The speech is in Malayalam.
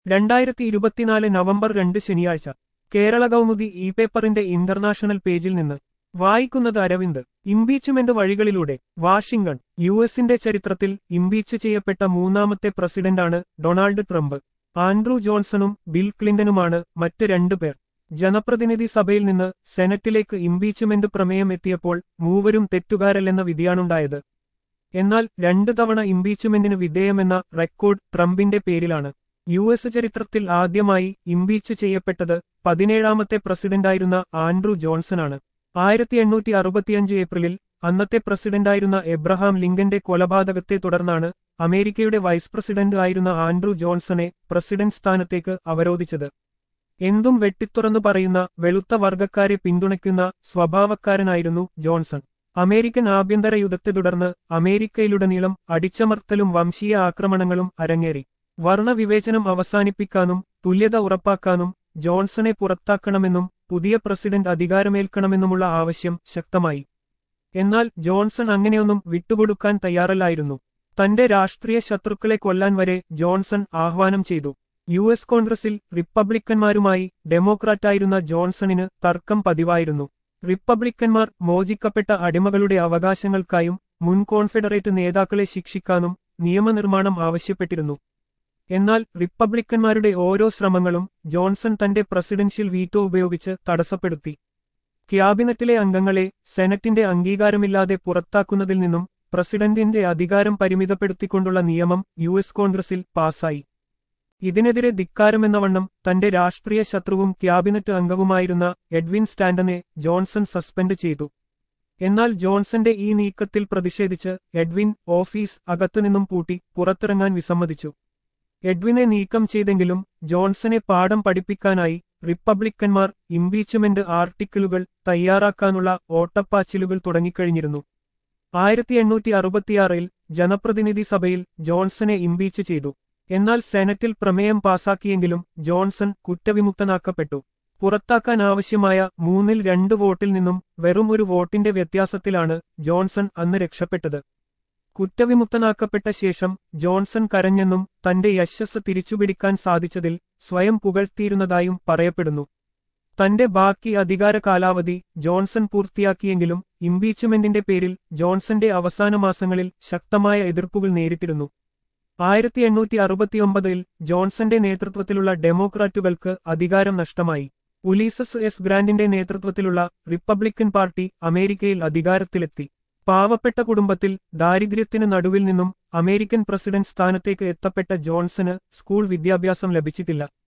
രണ്ടായിരത്തി ഇരുപത്തിനാല് നവംബർ രണ്ട് ശനിയാഴ്ച കേരള കൗമുദി ഇ പേപ്പറിന്റെ ഇന്റർനാഷണൽ പേജിൽ നിന്ന് വായിക്കുന്നത് അരവിന്ദ് ഇംപീച്ച്മെന്റ് വഴികളിലൂടെ വാഷിംഗ്ടൺ യു എസിന്റെ ചരിത്രത്തിൽ ഇംപീച്ച് ചെയ്യപ്പെട്ട മൂന്നാമത്തെ പ്രസിഡന്റാണ് ഡൊണാൾഡ് ട്രംപ് ആൻഡ്രൂ ജോൺസണും ബിൽ ക്ലിന്റനുമാണ് മറ്റ് രണ്ടുപേർ ജനപ്രതിനിധി സഭയിൽ നിന്ന് സെനറ്റിലേക്ക് ഇംപീച്ച്മെന്റ് പ്രമേയം എത്തിയപ്പോൾ മൂവരും തെറ്റുകാരല്ലെന്ന വിധിയാണുണ്ടായത് എന്നാൽ രണ്ടു തവണ ഇംപീച്ച്മെന്റിന് വിധേയമെന്ന റെക്കോർഡ് ട്രംപിന്റെ പേരിലാണ് യു എസ് ചരിത്രത്തിൽ ആദ്യമായി ഇംപീച്ച് ചെയ്യപ്പെട്ടത് പതിനേഴാമത്തെ പ്രസിഡന്റായിരുന്ന ആൻഡ്രൂ ജോൺസണാണ് ആയിരത്തി എണ്ണൂറ്റി അറുപത്തിയഞ്ച് ഏപ്രിലിൽ അന്നത്തെ പ്രസിഡന്റായിരുന്ന എബ്രഹാം ലിങ്കന്റെ കൊലപാതകത്തെ തുടർന്നാണ് അമേരിക്കയുടെ വൈസ് പ്രസിഡന്റ് ആയിരുന്ന ആൻഡ്രൂ ജോൺസണെ പ്രസിഡന്റ് സ്ഥാനത്തേക്ക് അവരോധിച്ചത് എന്തും വെട്ടിത്തുറന്നു പറയുന്ന വെളുത്ത വർഗക്കാരെ പിന്തുണയ്ക്കുന്ന സ്വഭാവക്കാരനായിരുന്നു ജോൺസൺ അമേരിക്കൻ ആഭ്യന്തര യുദ്ധത്തെ തുടർന്ന് അമേരിക്കയിലുടനീളം അടിച്ചമർത്തലും വംശീയ ആക്രമണങ്ങളും അരങ്ങേറി വർണ്ണവിവേചനം അവസാനിപ്പിക്കാനും തുല്യത ഉറപ്പാക്കാനും ജോൺസണെ പുറത്താക്കണമെന്നും പുതിയ പ്രസിഡന്റ് അധികാരമേൽക്കണമെന്നുമുള്ള ആവശ്യം ശക്തമായി എന്നാൽ ജോൺസൺ അങ്ങനെയൊന്നും വിട്ടുകൊടുക്കാൻ തയ്യാറല്ലായിരുന്നു തന്റെ രാഷ്ട്രീയ ശത്രുക്കളെ കൊല്ലാൻ വരെ ജോൺസൺ ആഹ്വാനം ചെയ്തു യു എസ് കോൺഗ്രസിൽ റിപ്പബ്ലിക്കന്മാരുമായി ഡെമോക്രാറ്റായിരുന്ന ജോൺസണിന് തർക്കം പതിവായിരുന്നു റിപ്പബ്ലിക്കന്മാർ മോചിക്കപ്പെട്ട അടിമകളുടെ അവകാശങ്ങൾക്കായും മുൻ കോൺഫെഡറേറ്റ് നേതാക്കളെ ശിക്ഷിക്കാനും നിയമനിർമ്മാണം ആവശ്യപ്പെട്ടിരുന്നു എന്നാൽ റിപ്പബ്ലിക്കന്മാരുടെ ഓരോ ശ്രമങ്ങളും ജോൺസൺ തന്റെ പ്രസിഡൻഷ്യൽ വീറ്റോ ഉപയോഗിച്ച് തടസ്സപ്പെടുത്തി ക്യാബിനറ്റിലെ അംഗങ്ങളെ സെനറ്റിന്റെ അംഗീകാരമില്ലാതെ പുറത്താക്കുന്നതിൽ നിന്നും പ്രസിഡന്റിന്റെ അധികാരം പരിമിതപ്പെടുത്തിക്കൊണ്ടുള്ള നിയമം യു എസ് കോൺഗ്രസിൽ പാസായി ഇതിനെതിരെ ധിക്കാരമെന്ന വണ്ണം തന്റെ രാഷ്ട്രീയ ശത്രുവും ക്യാബിനറ്റ് അംഗവുമായിരുന്ന എഡ്വിൻ സ്റ്റാൻഡനെ ജോൺസൺ സസ്പെൻഡ് ചെയ്തു എന്നാൽ ജോൺസന്റെ ഈ നീക്കത്തിൽ പ്രതിഷേധിച്ച് എഡ്വിൻ ഓഫീസ് അകത്തുനിന്നും പൂട്ടി പുറത്തിറങ്ങാൻ വിസമ്മതിച്ചു എഡ്വിനെ നീക്കം ചെയ്തെങ്കിലും ജോൺസനെ പാഠം പഠിപ്പിക്കാനായി റിപ്പബ്ലിക്കന്മാർ ഇംപീച്ച്മെന്റ് ആർട്ടിക്കിളുകൾ തയ്യാറാക്കാനുള്ള ഓട്ടപ്പാച്ചിലുകൾ തുടങ്ങിക്കഴിഞ്ഞിരുന്നു ആയിരത്തി എണ്ണൂറ്റി അറുപത്തിയാറിൽ ജനപ്രതിനിധി സഭയിൽ ജോൺസനെ ഇംപീച്ച് ചെയ്തു എന്നാൽ സെനറ്റിൽ പ്രമേയം പാസാക്കിയെങ്കിലും ജോൺസൺ കുറ്റവിമുക്തനാക്കപ്പെട്ടു പുറത്താക്കാൻ ആവശ്യമായ മൂന്നിൽ രണ്ട് വോട്ടിൽ നിന്നും വെറും ഒരു വോട്ടിന്റെ വ്യത്യാസത്തിലാണ് ജോൺസൺ അന്ന് രക്ഷപ്പെട്ടത് കുറ്റവിമുക്തനാക്കപ്പെട്ട ശേഷം ജോൺസൺ കരഞ്ഞെന്നും തന്റെ യശസ് തിരിച്ചുപിടിക്കാൻ സാധിച്ചതിൽ സ്വയം പുകഴ്ത്തിയിരുന്നതായും പറയപ്പെടുന്നു തന്റെ ബാക്കി അധികാര കാലാവധി ജോൺസൺ പൂർത്തിയാക്കിയെങ്കിലും ഇംപീച്ച്മെന്റിന്റെ പേരിൽ ജോൺസന്റെ അവസാന മാസങ്ങളിൽ ശക്തമായ എതിർപ്പുകൾ നേരിട്ടിരുന്നു ആയിരത്തി എണ്ണൂറ്റി അറുപത്തിയൊമ്പതിൽ ജോൺസന്റെ നേതൃത്വത്തിലുള്ള ഡെമോക്രാറ്റുകൾക്ക് അധികാരം നഷ്ടമായി ഉലീസസ് എസ് ഗ്രാൻഡിന്റെ നേതൃത്വത്തിലുള്ള റിപ്പബ്ലിക്കൻ പാർട്ടി അമേരിക്കയിൽ അധികാരത്തിലെത്തി പാവപ്പെട്ട കുടുംബത്തിൽ ദാരിദ്ര്യത്തിന് നടുവിൽ നിന്നും അമേരിക്കൻ പ്രസിഡന്റ് സ്ഥാനത്തേക്ക് എത്തപ്പെട്ട ജോൺസന് സ്കൂൾ വിദ്യാഭ്യാസം ലഭിച്ചിട്ടില്ല